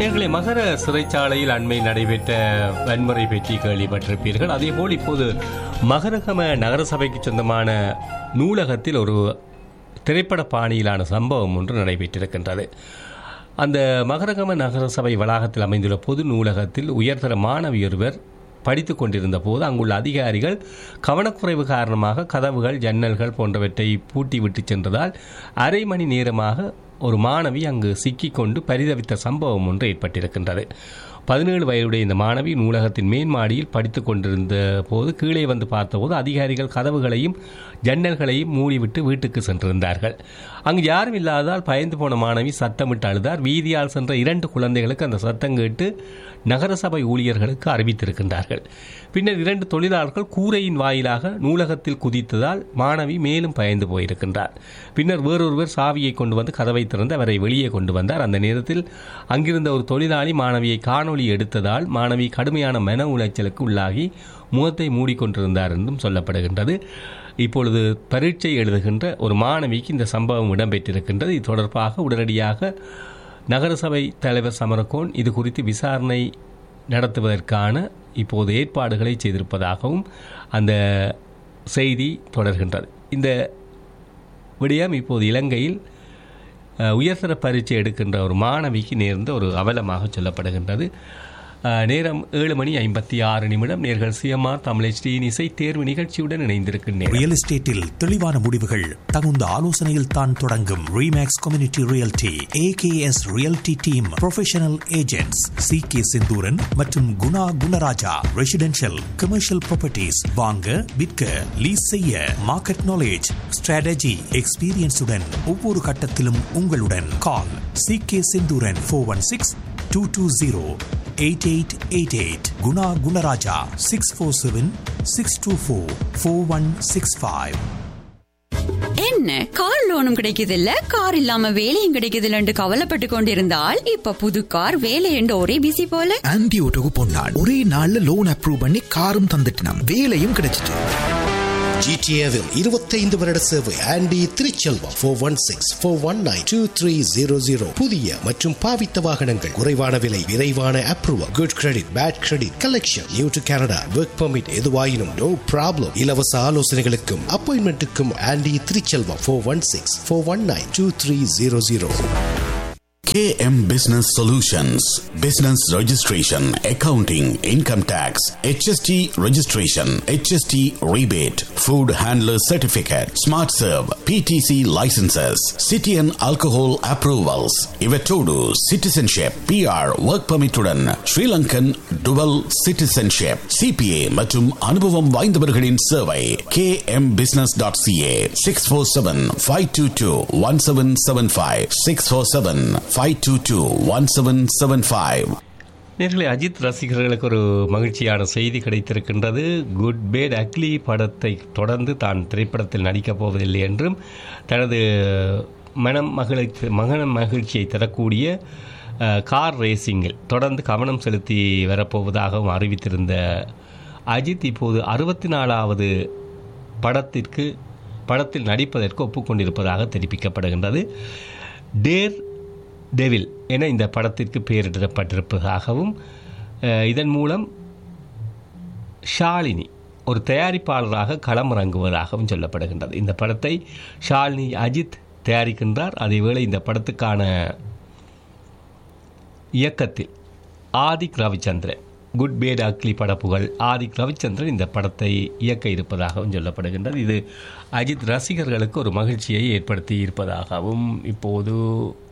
நேர்களை மகர சிறைச்சாலையில் அண்மை நடைபெற்ற வன்முறை பற்றி கேள்விப்பட்டிருப்பீர்கள் அதேபோல் இப்போது மகரகம நகரசபைக்கு சொந்தமான நூலகத்தில் ஒரு திரைப்பட பாணியிலான சம்பவம் ஒன்று நடைபெற்றிருக்கின்றது அந்த மகரகம நகரசபை வளாகத்தில் அமைந்துள்ள பொது நூலகத்தில் உயர்தர மாணவி ஒருவர் படித்துக் கொண்டிருந்த போது அங்குள்ள அதிகாரிகள் கவனக்குறைவு காரணமாக கதவுகள் ஜன்னல்கள் போன்றவற்றை பூட்டி விட்டு சென்றதால் அரை மணி நேரமாக ஒரு மாணவி அங்கு சிக்கிக்கொண்டு பரிதவித்த சம்பவம் ஒன்று ஏற்பட்டிருக்கின்றது பதினேழு வயதுடைய இந்த மாணவி நூலகத்தின் மேன்மாடியில் படித்துக் கொண்டிருந்த போது கீழே வந்து பார்த்தபோது அதிகாரிகள் கதவுகளையும் ஜன்னல்களையும் மூடிவிட்டு வீட்டுக்கு சென்றிருந்தார்கள் அங்கு யாரும் இல்லாததால் பயந்து போன மாணவி சத்தமிட்டு அழுதார் வீதியால் சென்ற இரண்டு குழந்தைகளுக்கு அந்த சத்தம் கேட்டு நகரசபை ஊழியர்களுக்கு அறிவித்திருக்கின்றார்கள் பின்னர் இரண்டு தொழிலாளர்கள் கூரையின் வாயிலாக நூலகத்தில் குதித்ததால் மாணவி மேலும் பயந்து போயிருக்கின்றார் பின்னர் வேறொருவர் சாவியை கொண்டு வந்து கதவை திறந்து அவரை வெளியே கொண்டு வந்தார் அந்த நேரத்தில் அங்கிருந்த ஒரு தொழிலாளி மாணவியை காணொளி எடுத்ததால் மாணவி கடுமையான மன உளைச்சலுக்கு உள்ளாகி முகத்தை மூடிக்கொண்டிருந்தார் என்றும் சொல்லப்படுகின்றது இப்பொழுது பரீட்சை எழுதுகின்ற ஒரு மாணவிக்கு இந்த சம்பவம் இடம்பெற்றிருக்கின்றது இது தொடர்பாக உடனடியாக நகரசபை தலைவர் சமரகோன் இது குறித்து விசாரணை நடத்துவதற்கான இப்போது ஏற்பாடுகளை செய்திருப்பதாகவும் அந்த செய்தி தொடர்கின்றது இந்த விடயம் இப்போது இலங்கையில் அஹ், உயர்தர பரீட்சை எடுக்கின்ற ஒரு மாணவிக்கு நேர்ந்த ஒரு அவலமாக சொல்லப்படுகின்றது அஹ், நேரம் ஏழு மணி ஐம்பத்தி ஆறு நிமிடம் நேர்கள் சிஎம்ஆர் தமிழ் ஸ்ரீன் இசை தேர்வு நிகழ்ச்சியுடன் இணைந்திருக்கின்றேன் ரியல் எஸ்டேட்டில் தெளிவான முடிவுகள் தகுந்த ஆலோசனையில் தான் தொடங்கும் Remax community realty AKS realty team professional agents C K Senthooran மற்றும் Guna Gunaraja residential commercial properties வாங்க விற்க லீஸ் செய்ய மார்க்கெட் நாலேஜ் ஸ்ட்ராட்டஜி எக்ஸ்பீரியன்ஸுடன் ஒவ்வொரு கட்டத்திலும் உங்களுடன் call C K Senthooran four one six two two zero eight eight eight eight Guna Gunaraja six four seven six two four four one six five என்ன car லோனும் கிடைக்குது இல்ல கார் இல்லாம வேலையும் கிடைக்குது இல்லன்னு கவலைப்பட்டு கொண்டிருந்தால் இப்ப புது கார் வேலை என்று ஒரே பிசி போல ஆன்டி ஓட்டோக்கு பொன்னாள் ஒரே நாள்ல லோன் அப்ரூவ் பண்ணி காரும் தந்துட்டினாம் வேலையும் கிடைச்சிட்டு ஜிடிஏவில் இருபத்தைந்து வருட சேவை Andy Thiruchelvam four one six four one nine two three zero zero புதிய மற்றும் பாவித்த வாகனங்கள் குறைவான விலை விரைவான approval good credit bad credit collection new to Canada work permit எதுவாயினும் நோ ப்ராப்ளம் இலவச ஆலோசனைகளுக்கும் அப்பாயின்மெண்ட்டுக்கும் Andy Thiruchelvam four one six four one nine two three zero zero KM Business Solutions Business Registration, Accounting, Income Tax, HST Registration, HST Rebate, Food Handler Certificate, Smart Serve, PTC Licenses, City and Alcohol Approvals, Ivetodu Citizenship, PR Work Permit உடன் Sri Lankan Dual Citizenship, CPA மற்றும் அனுபவம் வாய்ந்தவர்களின் சேவை kmbusiness.ca 647-522-1775 647-522-1775 நேர்களை அஜித் ரசிகர்களுக்கு ஒரு மகிழ்ச்சியான செய்தி கிடைத்திருக்கின்றது good bad ugly படத்தை தொடர்ந்து தான் திரைப்படத்தில் நடிக்கப் போவதில்லை என்றும் தனது மனம் மகிழ்ச்சி மகன மகிழ்ச்சியை தரக்கூடிய அஹ், கார் ரேசிங்கில் தொடர்ந்து கவனம் செலுத்தி வரப்போவதாகவும் அறிவித்திருந்த அஜித் இப்போது அறுபத்தி நாலாவது படத்திற்கு படத்தில் நடிப்பதற்கு ஒப்புக்கொண்டிருப்பதாக தெரிவிக்கப்படுகின்றது டேர் டெவில் என இந்த படத்திற்கு பெயரிடப்பட்டிருப்பதாகவும் அஹ், இதன் மூலம் ஷாலினி ஒரு தயாரிப்பாளராக களமிறங்குவதாகவும் சொல்லப்படுகின்றது இந்த படத்தை ஷாலினி அஜித் தயாரிக்கின்றார் அதேவேளை இந்த படத்துக்கான இயக்கத்தில் Adhik Ravichandran good bad ugly படப்புகள் ஆதிக் ரவிச்சந்திரன் இந்த படத்தை இயக்க இருப்பதாகவும் சொல்லப்படுகின்றது இது அஜித் ரசிகர்களுக்கு ஒரு மகிழ்ச்சியை ஏற்படுத்தி இருப்பதாகவும் இப்போது